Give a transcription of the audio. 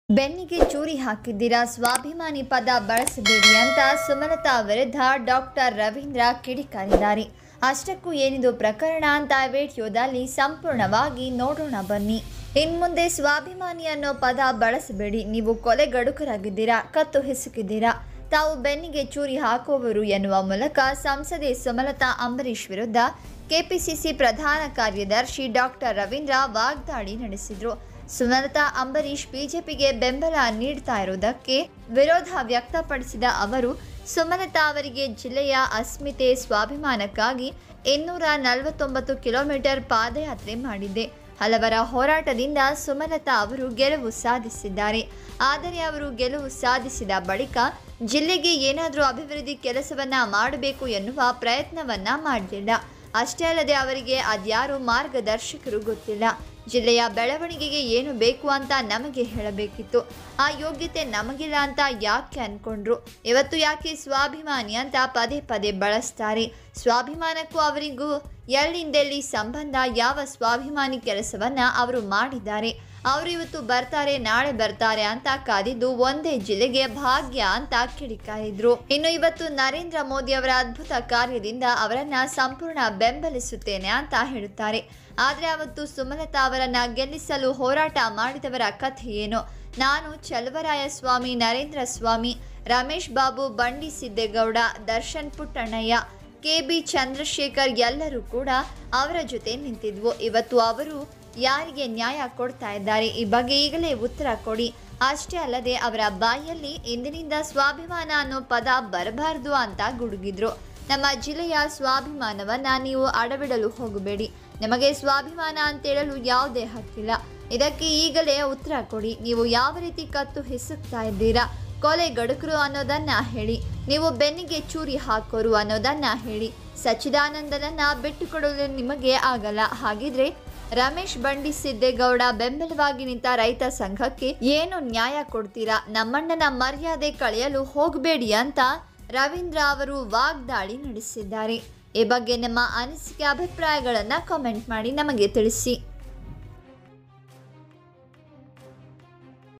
ಬೆನ್ನಿಗೆ ಚೂರಿ ಹಾಕಿದ್ದೀರಾ ಸ್ವಾಭಿಮಾನಿ ಪದ ಬಳಸಬೇಡಿ ಅಂತ ಸುಮಲತಾ ವಿರುದ್ಧ ಡಾಕ್ಟರ್ ರವೀಂದ್ರ ಕಿಡಿಕಾರಿದ್ದಾರೆ ಅಷ್ಟಕ್ಕೂ ಏನಿದು ಪ್ರಕರಣ ಅಂತ ವಿಡಿಯೋದಲ್ಲಿ ಸಂಪೂರ್ಣವಾಗಿ ನೋಡೋಣ ಬನ್ನಿ ಇನ್ಮುಂದೆ ಸ್ವಾಭಿಮಾನಿ ಅನ್ನೋ ಪದ ಬಳಸಬೇಡಿ ನೀವು ಕೊಲೆಗಡುಕರಾಗಿದ್ದೀರಾ ಕತ್ತು ಹಿಸುಕಿದ್ದೀರಾ ತಾವು ಬೆನ್ನಿಗೆ ಚೂರಿ ಹಾಕುವವರು ಎನ್ನುವ ಮೂಲಕ ಸಂಸದೆ ಸುಮಲತಾ ಅಂಬರೀಶ್ ವಿರುದ್ಧ ಕೆಪಿಸಿಸಿ ಪ್ರಧಾನ ಕಾರ್ಯದರ್ಶಿ ಡಾಕ್ಟರ್ ರವೀಂದ್ರ ವಾಗ್ದಾಳಿ ನಡೆಸಿದ್ರು ಸುಮಲತಾ ಅಂಬರೀಶ್ ಬಿಜೆಪಿಗೆ ಬೆಂಬಲ ನೀಡ್ತಾ ಇರುವುದಕ್ಕೆ ವಿರೋಧ ವ್ಯಕ್ತಪಡಿಸಿದ ಅವರು ಸುಮಲತಾ ಅವರಿಗೆ ಜಿಲ್ಲೆಯ ಅಸ್ಮಿತೆ ಸ್ವಾಭಿಮಾನಕ್ಕಾಗಿ ಇನ್ನೂರ ನಲವತ್ತೊಂಬತ್ತು ಕಿಲೋಮೀಟರ್ ಪಾದಯಾತ್ರೆ ಮಾಡಿದ್ದೆ ಹಲವರ ಹೋರಾಟದಿಂದ ಸುಮಲತಾ ಅವರು ಗೆಲುವು ಸಾಧಿಸಿದ್ದಾರೆ ಆದರೆ ಅವರು ಗೆಲುವು ಸಾಧಿಸಿದ ಬಳಿಕ ಜಿಲ್ಲೆಗೆ ಏನಾದರೂ ಅಭಿವೃದ್ಧಿ ಕೆಲಸವನ್ನ ಮಾಡಬೇಕು ಎನ್ನುವ ಪ್ರಯತ್ನವನ್ನ ಮಾಡಲಿಲ್ಲ ಅಷ್ಟೇ ಅಲ್ಲದೆ ಅವರಿಗೆ ಅದ್ಯಾರು ಮಾರ್ಗದರ್ಶಕರು ಗೊತ್ತಿಲ್ಲ ಜಿಲ್ಲೆಯ ಬೆಳವಣಿಗೆಗೆ ಏನು ಬೇಕು ಅಂತ ನಮಗೆ ಹೇಳಬೇಕಿತ್ತು ಆ ಯೋಗ್ಯತೆ ನಮಗಿಲ್ಲ ಅಂತ ಯಾಕೆ ಅನ್ಕೊಂಡ್ರು ಇವತ್ತು ಯಾಕೆ ಸ್ವಾಭಿಮಾನಿ ಅಂತ ಪದೇ ಪದೇ ಬಳಸ್ತಾರೆ ಸ್ವಾಭಿಮಾನಕ್ಕೂ ಅವರಿಗೂ ಎಲ್ಲಿಂದೆಲ್ಲಿ ಸಂಬಂಧ ಯಾವ ಸ್ವಾಭಿಮಾನಿ ಕೆಲಸವನ್ನ ಅವರು ಮಾಡಿದ್ದಾರೆ ಅವರು ಇವತ್ತು ಬರ್ತಾರೆ ನಾಳೆ ಬರ್ತಾರೆ ಅಂತ ಕಾದಿದ್ದು ಒಂದೇ ಜಿಲ್ಲೆಗೆ ಭಾಗ್ಯ ಅಂತ ಕಿಡಿಕಾರಿದ್ರು ಇನ್ನು ಇವತ್ತು ನರೇಂದ್ರ ಮೋದಿ ಅವರ ಅದ್ಭುತ ಕಾರ್ಯದಿಂದ ಅವರನ್ನ ಸಂಪೂರ್ಣ ಬೆಂಬಲಿಸುತ್ತೇನೆ ಅಂತ ಹೇಳುತ್ತಾರೆ ಆದ್ರೆ ಅವತ್ತು ಸುಮಲತಾ ಅವರನ್ನ ಗೆಲ್ಲಿಸಲು ಹೋರಾಟ ಮಾಡಿದವರ ಕಥೆ ಏನು ನಾನು ಚಲವರಾಯ ಸ್ವಾಮಿ ನರೇಂದ್ರ ಸ್ವಾಮಿ ರಮೇಶ್ ಬಾಬು ಬಂಡಿ ಸಿದ್ದೇಗೌಡ ದರ್ಶನ್ ಪುಟ್ಟಣ್ಣಯ್ಯ ಕೆ ಬಿ ಚಂದ್ರಶೇಖರ್ ಎಲ್ಲರೂ ಕೂಡ ಅವರ ಜೊತೆ ನಿಂತಿದ್ವು ಇವತ್ತು ಅವರು ಯಾರಿಗೆ ನ್ಯಾಯ ಕೊಡ್ತಾ ಇದ್ದಾರೆ ಈ ಬಗ್ಗೆ ಈಗಲೇ ಉತ್ತರ ಕೊಡಿ ಅಷ್ಟೇ ಅಲ್ಲದೆ ಅವರ ಬಾಯಲ್ಲಿ ಇಂದಿನಿಂದ ಸ್ವಾಭಿಮಾನ ಅನ್ನೋ ಪದ ಬರಬಾರದು ಅಂತ ಗುಡುಗಿದ್ರು ನಮ್ಮ ಜಿಲ್ಲೆಯ ಸ್ವಾಭಿಮಾನವನ್ನ ನೀವು ಅಡಬಿಡಲು ಹೋಗಬೇಡಿ ನಮಗೆ ಸ್ವಾಭಿಮಾನ ಅಂತೇಳಲು ಯಾವುದೇ ಹಕ್ಕಿಲ್ಲ ಇದಕ್ಕೆ ಈಗಲೇ ಉತ್ತರ ಕೊಡಿ ನೀವು ಯಾವ ರೀತಿ ಕತ್ತು ಹಿಸುಕ್ತಾ ಇದ್ದೀರಾ ಕೊಲೆ ಗಡುಕರು ಅನ್ನೋದನ್ನ ಹೇಳಿ ನೀವು ಬೆನ್ನಿಗೆ ಚೂರಿ ಹಾಕೋರು ಅನ್ನೋದನ್ನ ಹೇಳಿ ಸಚ್ಚಿದಾನಂದನನ್ನ ಬಿಟ್ಟುಕೊಡಲು ನಿಮಗೆ ಆಗಲ್ಲ ಹಾಗಿದ್ರೆ ರಮೇಶ್ ಬಂಡಿ ಸಿದ್ದೇಗೌಡ ಬೆಂಬಲವಾಗಿ ನಿಂತ ರೈತ ಸಂಘಕ್ಕೆ ಏನು ನ್ಯಾಯ ಕೊಡ್ತೀರಾ ನಮ್ಮಣ್ಣನ ಮರ್ಯಾದೆ ಕಳೆಯಲು ಹೋಗಬೇಡಿ ಅಂತ ರವೀಂದ್ರ ಅವರು ವಾಗ್ದಾಳಿ ನಡೆಸಿದ್ದಾರೆ ಈ ಬಗ್ಗೆ ನಿಮ್ಮ ಅನಿಸಿಕೆ ಅಭಿಪ್ರಾಯಗಳನ್ನು ಕಾಮೆಂಟ್ ಮಾಡಿ ನಮಗೆ ತಿಳಿಸಿ